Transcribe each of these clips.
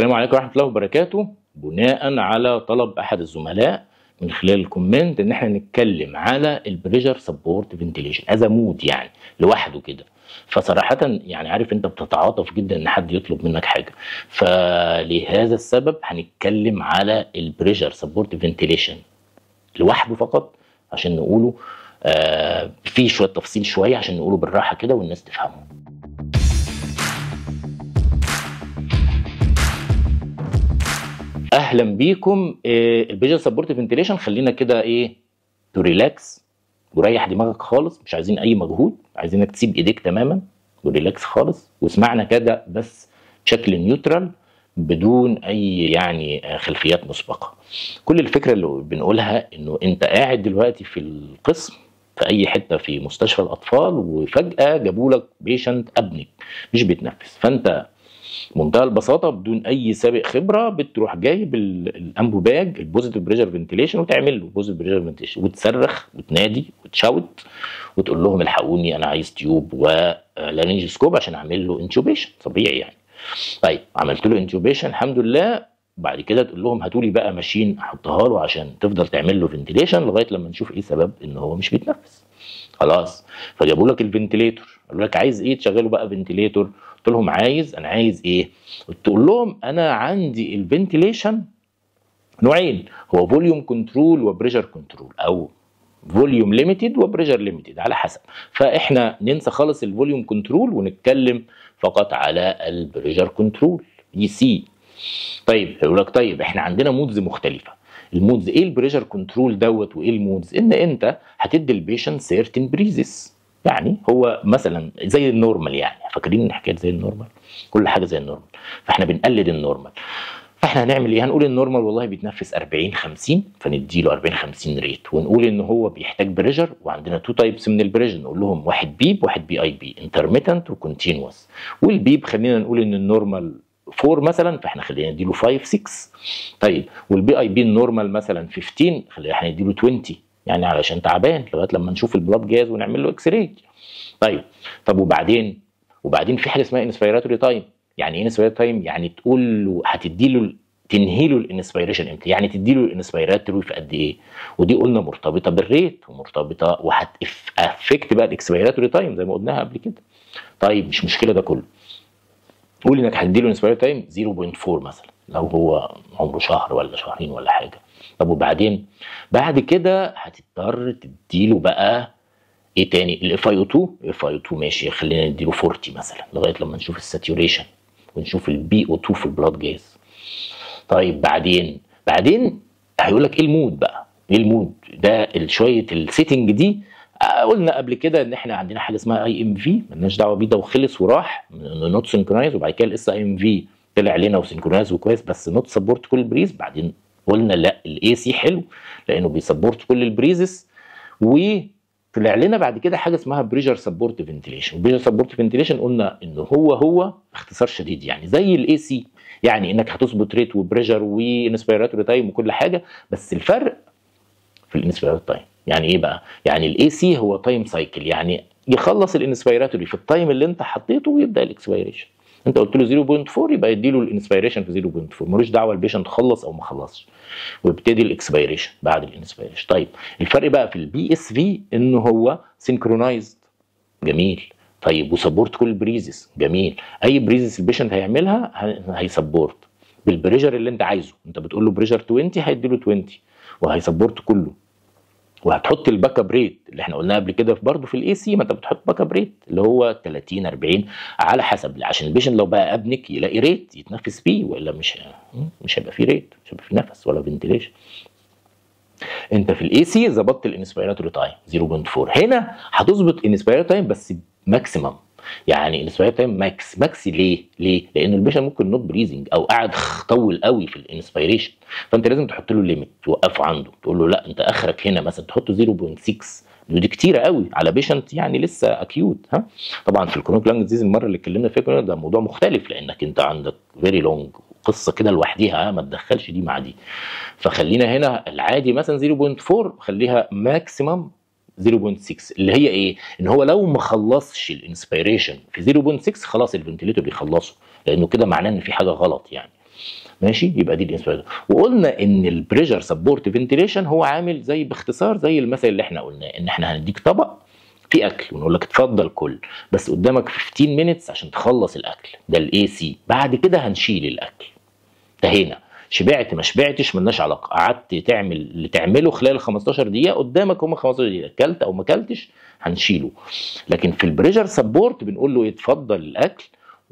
السلام عليكم ورحمه الله وبركاته بناء على طلب احد الزملاء من خلال الكومنت ان احنا نتكلم على البريشر سبورت فنتيليشن از مود يعني لوحده كده فصراحة يعني عارف انت بتتعاطف جدا ان حد يطلب منك حاجة فلهذا السبب هنتكلم على البريشر سبورت فنتيليشن لوحده فقط عشان نقوله آه في شوية تفصيل شوية عشان نقوله بالراحة كده والناس تفهمه اهلا بيكم البيجر سبورت فنتيليشن خلينا كده ايه تو ريلاكس وريح دماغك خالص مش عايزين اي مجهود عايزينك تسيب ايديك تماما وريلاكس خالص واسمعنا كده بس بشكل نيوترال بدون اي يعني خلفيات مسبقه كل الفكره اللي بنقولها انه انت قاعد دلوقتي في القسم في اي حته في مستشفى الاطفال وفجاه جابوا لك بيشنت ابنك مش بيتنفس فانت بمنتهى البساطه بدون اي سابق خبره بتروح جايب الانبوباج البوزيتيف بريشر فنتيليشن وتعمل له بوزيتيف بريشر فنتيليشن وتصرخ وتنادي وتشاوت وتقول لهم الحقوني انا عايز تيوب ولارنجسكوب عشان اعمل له انتوبيشن طبيعي يعني طيب عملت له انتوبيشن الحمد لله بعد كده تقول لهم هاتوا لي بقى ماشين احطها له عشان تفضل تعمل له فنتيليشن لغايه لما نشوف ايه سبب ان هو مش بيتنفس خلاص فجابوا لك الفنتيليتور قالوا لك عايز ايه تشغله بقى فنتيليتور قلت لهم عايز انا عايز ايه تقول لهم انا عندي الفنتيليشن نوعين هو فوليوم كنترول وبريشر كنترول او فوليوم ليميتد وبريشر ليميتد على حسب فاحنا ننسى خالص الفوليوم كنترول ونتكلم فقط على البريشر كنترول اي سي طيب يقول لك طيب احنا عندنا مودز مختلفه المودز ايه البريشر كنترول دوت وايه المودز ان انت هتدي البيشنت سيرتن بريزس يعني هو مثلا زي النورمال يعني فاكرين حكايه زي النورمال كل حاجه زي النورمال فاحنا بنقلد النورمال فاحنا هنعمل ايه هنقول النورمال والله بيتنفس 40 50 فنديله 40 50 ريت ونقول ان هو بيحتاج بريشر وعندنا تو تايبس من البريشر نقول لهم واحد بيب واحد بي اي بي انترميتنت وكونتينوس والبيب خلينا نقول ان النورمال 4 مثلا فاحنا خلينا نديله 5 6 طيب والبي اي بي النورمال مثلا 15 خلينا احنا نديله 20 يعني علشان تعبان لغايه لما نشوف البلاد جاز ونعمل له اكس راي طيب طب وبعدين وبعدين في حاجه اسمها انسبيراتوري تايم يعني ايه انسبيراتوري تايم يعني تقول له هتدي له تنهي له الانسبيريشن امتى يعني تدي له الانسبيراتوري في قد ايه ودي قلنا مرتبطه بالريت ومرتبطه وهتافكت بقى الاكسبيراتوري تايم زي ما قلناها قبل كده طيب مش مشكله ده كله قول انك هتدي له انسبيراتوري تايم 0.4 مثلا لو هو عمره شهر ولا شهرين ولا حاجه طب وبعدين بعد كده هتضطر تديله بقى ايه تاني الاف اي او 2 الاف اي او 2 ماشي خلينا نديله 40 مثلا لغايه لما نشوف الساتوريشن ونشوف البي او 2 في البلاد جاز طيب بعدين بعدين هيقول لك ايه المود بقى ايه المود ده شويه السيتنج دي قلنا قبل كده ان احنا عندنا حاجه اسمها اي ام في مالناش دعوه بيه ده وخلص وراح نوت سنكرونايز وبعد كده الاس اي ام في طلع لنا وسنكرونايز وكويس بس نوت سبورت كل بريز بعدين قلنا لا الاي سي حلو لانه بيسبورت كل البريزس وطلع لنا بعد كده حاجه اسمها بريشر سبورت فنتيليشن بريشر سبورت فنتيليشن قلنا ان هو هو باختصار شديد يعني زي الاي سي يعني انك هتظبط ريت وبريشر وانسبيراتوري تايم وكل حاجه بس الفرق في الانسبيراتوري تايم يعني ايه بقى يعني الاي سي هو تايم سايكل يعني يخلص الانسبيراتوري في التايم اللي انت حطيته ويبدا الاكسبيريشن انت قلت له 0.4 يبقى يديله الانسبيريشن في 0.4 ملوش دعوه البيشنت خلص او ما خلصش ويبتدي الاكسبيريشن بعد الانسبيريشن طيب الفرق بقى في البي اس في انه هو سينكرونايزد جميل طيب وسبورت كل بريزس جميل اي بريزس البيشنت هيعملها هيسبورت بالبريشر اللي انت عايزه انت بتقول له بريشر 20 هيديله 20 وهيسبورت كله وهتحط الباك اب ريت اللي احنا قلناها قبل كده برضه في الاي سي ما انت بتحط باك اب ريت اللي هو 30 40 على حسب عشان البيشنت لو بقى ابنك يلاقي ريت يتنفس بيه والا مش مش هيبقى فيه ريت مش هيبقى فيه نفس ولا فنتيليشن انت في الاي سي ظبطت الانسبيراتوري تايم 0.4 هنا هتظبط انسبيراتوري تايم بس ماكسيمم يعني الانسبيراتوري تايم ماكس ماكس ليه؟ ليه؟ لان البيشنت ممكن نوت بريزنج او قاعد طول قوي في الانسبيريشن فانت لازم تحط له ليميت توقفه عنده تقول له لا انت اخرك هنا مثلا تحطه 0.6 ودي كتيره قوي على بيشنت يعني لسه اكيوت ها طبعا في الكرونيك لانج ديزيز المره اللي اتكلمنا فيها ده موضوع مختلف لانك انت عندك فيري لونج قصه كده لوحديها ما تدخلش دي مع دي فخلينا هنا العادي مثلا 0.4 خليها ماكسيمم 0.6 اللي هي ايه؟ ان هو لو ما خلصش الانسبيريشن في 0.6 خلاص الفنتليتور بيخلصه لانه كده معناه ان في حاجه غلط يعني ماشي يبقى دي الانسبيراتوري وقلنا ان البريشر سبورت فنتيليشن هو عامل زي باختصار زي المثل اللي احنا قلناه ان احنا هنديك طبق في اكل ونقول لك اتفضل كل بس قدامك 15 مينتس عشان تخلص الاكل ده الاي سي بعد كده هنشيل الاكل انتهينا شبعت ما شبعتش ملناش علاقه قعدت تعمل اللي تعمله خلال 15 دقيقه قدامك هم 15 دقيقه اكلت او ما اكلتش هنشيله لكن في البريشر سبورت بنقول له اتفضل الاكل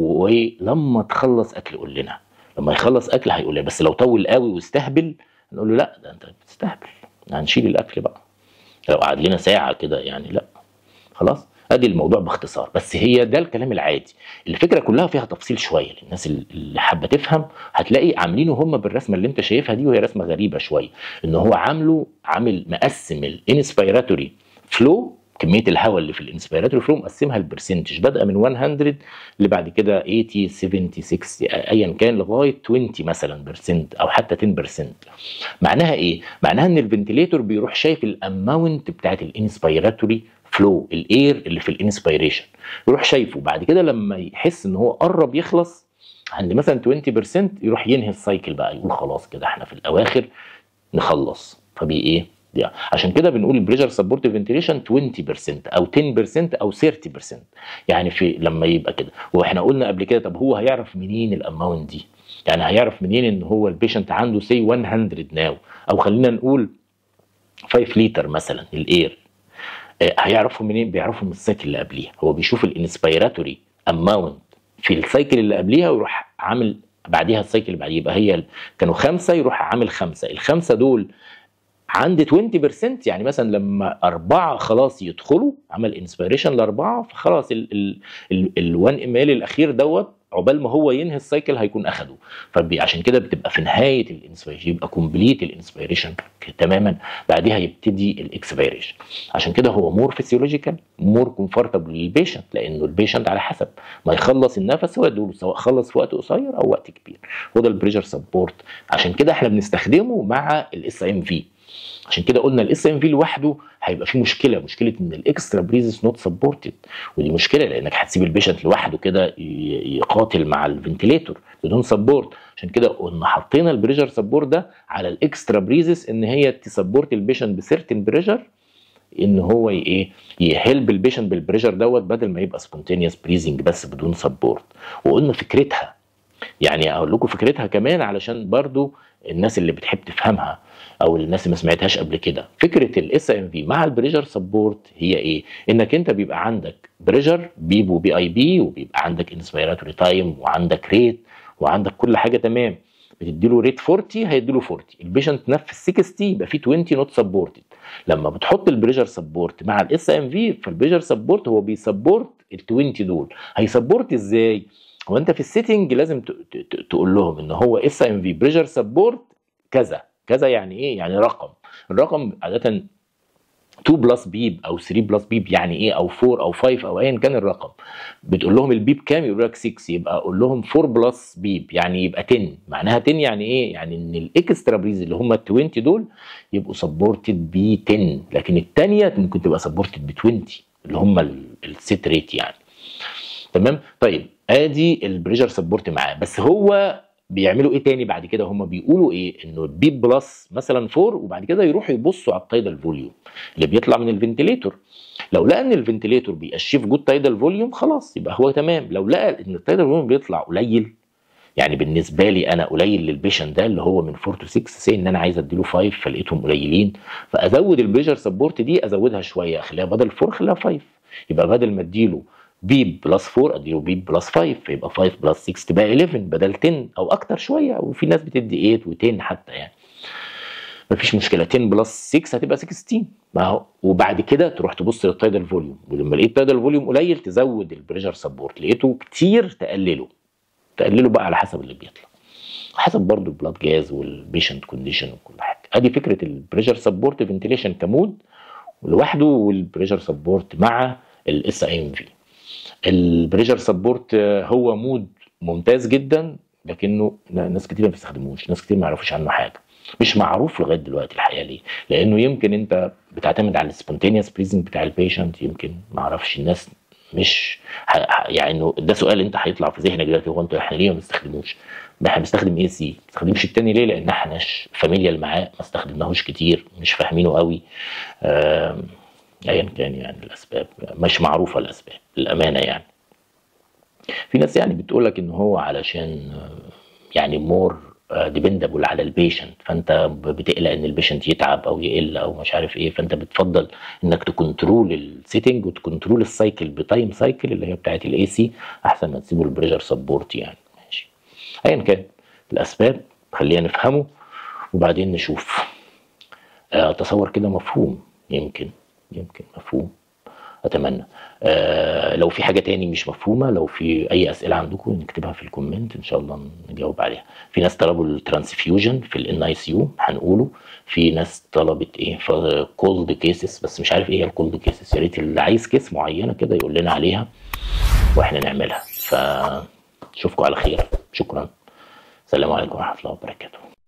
ولما تخلص اكل قول لنا لما يخلص اكل هيقول لنا بس لو طول قوي واستهبل نقول له لا ده انت بتستهبل هنشيل الاكل بقى لو قعد لنا ساعه كده يعني لا خلاص ادي الموضوع باختصار بس هي ده الكلام العادي الفكره كلها فيها تفصيل شويه للناس اللي حابه تفهم هتلاقي عاملينه هم بالرسمه اللي انت شايفها دي وهي رسمه غريبه شويه ان هو عامله عامل مقسم الانسبيراتوري فلو كميه الهواء اللي في الانسبيراتوري فلو مقسمها البرسنتج بادئه من 100 اللي بعد كده 80 70 60 ايا كان لغايه 20 مثلا برسنت او حتى 10% معناها ايه؟ معناها ان الفنتليتور بيروح شايف الاماونت بتاعت الانسبيراتوري فلو الاير اللي في الانسبيريشن يروح شايفه بعد كده لما يحس ان هو قرب يخلص عند مثلا 20% يروح ينهي السايكل بقى يقول خلاص كده احنا في الاواخر نخلص فبي ايه دي عشان كده بنقول البريشر سبورت فنتيليشن 20% او 10% او 30% يعني في لما يبقى كده واحنا قلنا قبل كده طب هو هيعرف منين الاماونت دي يعني هيعرف منين ان هو البيشنت عنده سي 100 ناو او خلينا نقول 5 لتر مثلا الاير هيعرفوا منين بيعرفوا من السايكل اللي قبليها هو بيشوف الانسبيراتوري اماونت في السايكل اللي قبليها ويروح عامل بعديها السايكل اللي بعديها يبقى هي كانوا خمسه يروح عامل خمسه الخمسه دول عند 20% يعني مثلا لما اربعه خلاص يدخلوا عمل انسبيريشن لاربعه فخلاص ال 1 ام ال الاخير دوت عقبال ما هو ينهي السايكل هيكون اخده فعشان كده بتبقى في نهايه الانسبيريشن يبقى كومبليت الانسبيريشن تماما بعدها يبتدي الاكسبيريشن عشان كده هو مور فيسيولوجيكال مور كومفورتبل للبيشنت لانه البيشنت على حسب ما يخلص النفس هو يدوله سواء خلص في وقت قصير او وقت كبير هو ده البريشر سبورت عشان كده احنا بنستخدمه مع الاس ام في عشان كده قلنا الاس ام في لوحده هيبقى فيه مشكله مشكله ان الاكسترا بريزس نوت سبورتد ودي مشكله لانك هتسيب البيشنت لوحده كده يقاتل مع الفنتليتور بدون سبورت عشان كده قلنا حطينا البريشر سبورت ده على الاكسترا بريزس ان هي تسبورت البيشنت بسيرتن بريشر ان هو ايه يهلب البيشنت بالبريشر دوت بدل ما يبقى سبونتينيوس بريزنج بس بدون سبورت وقلنا فكرتها يعني اقول لكم فكرتها كمان علشان برضو الناس اللي بتحب تفهمها او الناس اللي ما سمعتهاش قبل كده فكره الاس ام في مع البريشر سبورت هي ايه انك انت بيبقى عندك بريشر بيب وبي اي بي وبيبقى عندك انسبيراتوري تايم وعندك ريت وعندك كل حاجه تمام بتديله ريت 40 هيديله 40 البيشنت نفس 60 يبقى في 20 نوت سبورتد لما بتحط البريشر سبورت مع الاس ام في فالبريشر سبورت هو بيسبورت ال 20 دول هيسبورت ازاي هو انت في السيتنج لازم تقول لهم ان هو اس ام في بريشر سبورت كذا كذا يعني ايه يعني رقم الرقم عاده 2 بلس بيب او 3 بلس بيب يعني ايه او 4 او 5 او ايا كان الرقم بتقول لهم البيب كام يقول لك 6 يبقى قول لهم 4 بلس بيب يعني يبقى 10 معناها 10 يعني ايه يعني ان الاكسترا بريز اللي هم ال 20 دول يبقوا سبورتد ب 10 لكن الثانيه ممكن تبقى سبورتد ب 20 اللي هم السيت ريت يعني تمام طيب ادي البريشر سبورت معاه بس هو بيعملوا ايه تاني بعد كده هم بيقولوا ايه انه البي بلس مثلا 4 وبعد كده يروحوا يبصوا على التايدال فوليوم اللي بيطلع من الفنتليتور لو لقى ان الفنتليتور بيأشيف جود تايدال فوليوم خلاص يبقى هو تمام لو لقى ان التايدال فوليوم بيطلع قليل يعني بالنسبه لي انا قليل للبيشنت ده اللي هو من 4 تو 6 سي ان انا عايز اديله 5 فلقيتهم قليلين فازود البريشر سبورت دي ازودها شويه اخليها بدل 4 خليها 5 يبقى بدل ما اديله بي بلس 4 اديله بي بلس 5 فيبقى 5 بلس 6 تبقى 11 بدل 10 او اكتر شويه وفي ناس بتدي 8 و10 حتى يعني مفيش مشكله 10 بلس 6 هتبقى 16 ما هو وبعد كده تروح تبص للتايدال فوليوم ولما لقيت التايدال فوليوم قليل تزود البريشر سبورت لقيته كتير تقلله تقلله بقى على حسب اللي بيطلع حسب برضو البلاد جاز والبيشنت كونديشن وكل حاجه ادي فكره البريشر سبورت فنتيليشن كمود لوحده والبريشر سبورت مع الاس اي ام في البريشر سبورت هو مود ممتاز جدا لكنه ناس كتير ما بيستخدموش ناس كتير ما يعرفوش عنه حاجه مش معروف لغايه دلوقتي الحقيقه ليه لانه يمكن انت بتعتمد على السبونتينيوس بريزنج بتاع البيشنت يمكن ما اعرفش الناس مش يعني انه ده سؤال انت هيطلع في ذهنك دلوقتي هو انتوا احنا ليه ما بنستخدموش احنا بنستخدم اي سي ما بنستخدمش التاني ليه لان احناش فاميليال معاه ما استخدمناهوش كتير مش فاهمينه قوي آم، ايا كان يعني الاسباب مش معروفه الاسباب للامانه يعني في ناس يعني بتقول لك ان هو علشان آه، يعني مور ديبندبل على البيشنت فانت ب- بتقلق ان البيشنت يتعب او يقل او مش عارف ايه فانت بتفضل انك تكنترول السيتنج وتكنترول السايكل بتايم سايكل اللي هي بتاعت الاي سي احسن ما تسيبه البريشر سبورت يعني ماشي ايا كان الاسباب خلينا نفهمه وبعدين نشوف آه، اتصور كده مفهوم يمكن يمكن مفهوم اتمنى آه لو في حاجه تاني مش مفهومه لو في اي اسئله عندكم نكتبها في الكومنت ان شاء الله نجاوب عليها في ناس طلبوا الترانسفيوجن في الان اي سي يو هنقوله في ناس طلبت ايه كولد كيسز بس مش عارف ايه هي الكولد كيسز يا ريت اللي عايز كيس معينه كده يقول لنا عليها واحنا نعملها فاشوفكم على خير شكرا السلام عليكم ورحمه الله وبركاته